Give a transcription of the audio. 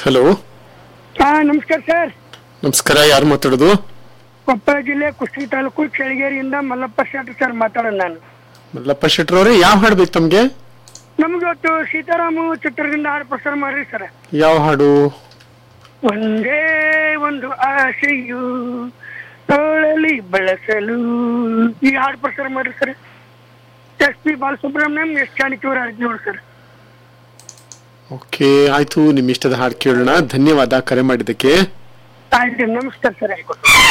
hello ಹಾ ನಮಸ್ಕಾರ sir ನಮಸ್ಕಾರ ಯಾರು ಮಾತಾಡೋದು ಕೊಪ್ಪಳ ಜಿಲ್ಲೆ ಕುಷ್ಟಗಿ ತಾಲೂಕು ಚಳಿಗೇರಿಯಿಂದ ಮಲ್ಲಪ್ಪ ಶೆಟ್ಟಿ ಸರ್ ಮಾತಾಡೋದು ನಾನು ಮಲ್ಲಪ್ಪ ಶೆಟ್ರವ್ರೆ ಯಾವ ಹಾಡು ಬೇಕು ತಮ್ಗೆ ನಮ್ಗೆ ಇವತ್ತು ಸೀತಾರಾಮ ಚಿತ್ರದಿಂದ ಹಾಡು ಪ್ರಸಾರ ಮಾಡ್ರಿ ಸರ್ ಯಾವ ಹಾಡು ಒಂದೇ ಒಂದು ಆಸೆಯು ತೋಳಲಿ ಬಳಸಲು ಈ ಹಾಡು ಪ್ರಸಾರ ಮಾಡ್ರಿ sir S P Balasubrahmanyam S ಜಾನಕಿಯವರ ಅರ್ಜಿ ನೋಡಿ ಸರ್ ಓಕೆ ಆಯ್ತು ನಿಮ್ ಇಷ್ಟದ ಹಾಡು ಕೇಳೋಣ ಧನ್ಯವಾದ ಕರೆ ಮಾಡಿದ್ದಕ್ಕೆ ಆಯ್ತು ನಮಸ್ಕಾರ ಸರ್